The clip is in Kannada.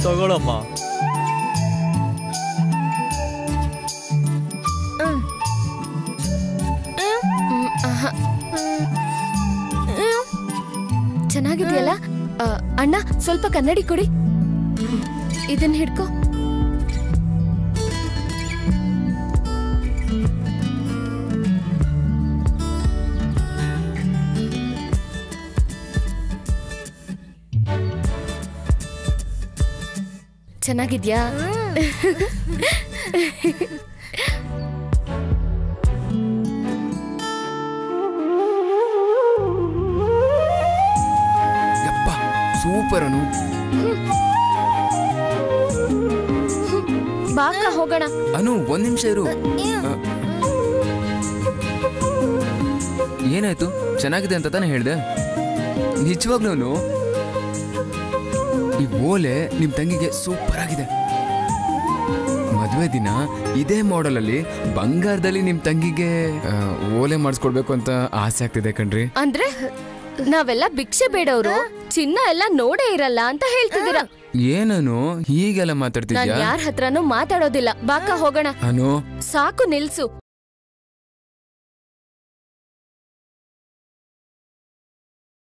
ತಗೊಳಮ್ಮ ಹ್ಮ್, ಆಹಾ. ಚೆನ್ನಾಗಿದೆಯಲ್ಲ ಆ, ಅಣ್ಣ ಸ್ವಲ್ಪ ಕನ್ನಡಿ ಕೊಡಿ ಇದನ್ನ ಹಿಡ್ಕೊ ಚೆನ್ನಾಗಿದ್ಯಾ ಯಪ್ಪ ಸೂಪರ್ ಅನು ಬಾಕ ಹೋಗೋಣ ಅನು ಒಂದ್ ನಿಮಿಷ ಇರು ಅ, ಏನಾಯ್ತು ಚೆನ್ನಾಗಿದೆ ಅಂತ ತಾನೇ ಹೇಳ್ದೆ ನಿಜವಾಗ್ಲೂ ಈ ಓಲೆ ನಿಮ್ ತಂಗಿಗೆ ಸೂಪರ್ ಆಗಿದೆ ಮದುವೆ ದಿನ ಇದೇ ಮಾಡೆಲ್ ಅಲ್ಲಿ ಬಂಗಾರದಲ್ಲಿ ನಿಮ್ ತಂಗಿಗೆ ಆ, ಓಲೆ ಮಾಡಿಸ್ಕೊಡ್ಬೇಕು ಅಂತ ಆಸೆ ಆಗ್ತಿದೆ ಕಣ್ರಿ ಅಂದ್ರೆ ನಾವೆಲ್ಲ ಭಿಕ್ಷೆ ಬೇಡವ್ರು ಚಿನ್ನ ಎಲ್ಲ ನೋಡೇ ಇರಲ್ಲ ಅಂತ ಹೇಳ್ತಿದ್ದೀರಾ ಏನನು ಹೀಗೆಲ್ಲ ನಾನ್ ಮಾತಾಡ್ತಿದ್ಯಾ ಯಾರ ಹತ್ರನೂ ಮಾತಾಡೋದಿಲ್ಲ ಬಾಕ ಹೋಗೋಣ ಅನು ಸಾಕು ನಿಲ್ಸು